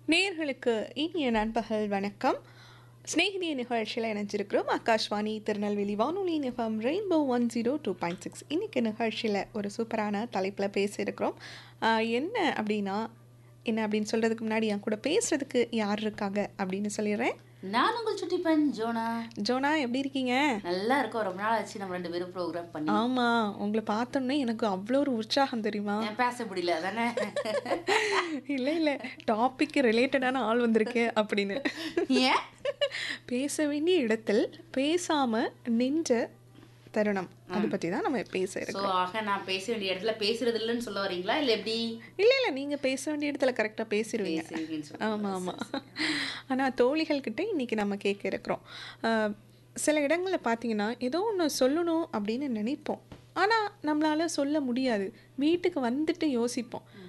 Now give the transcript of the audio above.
நேயர்களுக்கு இனிய நண்பகல் வணக்கம் ஸ்நேகிதிய நிகழ்ச்சியில் இணைஞ்சிருக்கிறோம் ஆகாஷ்வாணி திருநெல்வேலி வானொலி நிஃபம் rainbow one zero two point six இன்றைக்கி நிகழ்ச்சியில் ஒரு சூப்பரான தலைப்பில் பேசியிருக்கிறோம் ஆஹ் என்ன அப்படின்னா என்ன அப்படின்னு சொல்கிறதுக்கு முன்னாடி என் கூட பேசுகிறதுக்கு யார் இருக்காங்க அப்படின்னு சொல்லிடுறேன் நான் உங்கள் சுட்டி பெண் ஜோனா ஜோனா எப்படி இருக்கீங்க நல்லா இருக்கோம் ரொம்ப நாள் ஆச்சு நம்ம ரெண்டு பேரும் ப்ரோக்ராம் பண்ணி ஆமாம் உங்களை பார்த்தோன்னே எனக்கு அவ்வளோ ஒரு உற்சாகம் தெரியுமா ஏன் பேச முடியல அதானே இல்லை இல்லை டாபிக் ரிலேட்டடான ஆள் வந்திருக்கு அப்படின்னு ஏன் பேச வேண்டிய இடத்தில் பேசாம நின்ற தருணம் அதை பத்தி தான் நம்ம பேச ஸோ இருக்கோம் ஆக நான் பேச வேண்டிய இடத்துல பேசுறது இல்லைன்னு சொல்ல வரீங்களா இல்லை எப்படி இல்ல இல்ல நீங்க பேச வேண்டிய இடத்துல கரெக்டா பேசிடுவீங்க பேசுவீங்கன்னு சொல்லி ஆமா ஆமா ஆனா தோழிகள் கிட்ட இன்னைக்கு நம்ம கேட்க இருக்கிறோம் ஆஹ், சில இடங்கள்ல பார்த்தீங்கன்னா ஏதோ ஒன்று சொல்லணும் அப்படின்னு நினைப்போம் ஆனா நம்மளால சொல்ல முடியாது வீட்டுக்கு வந்துட்டு யோசிப்போம்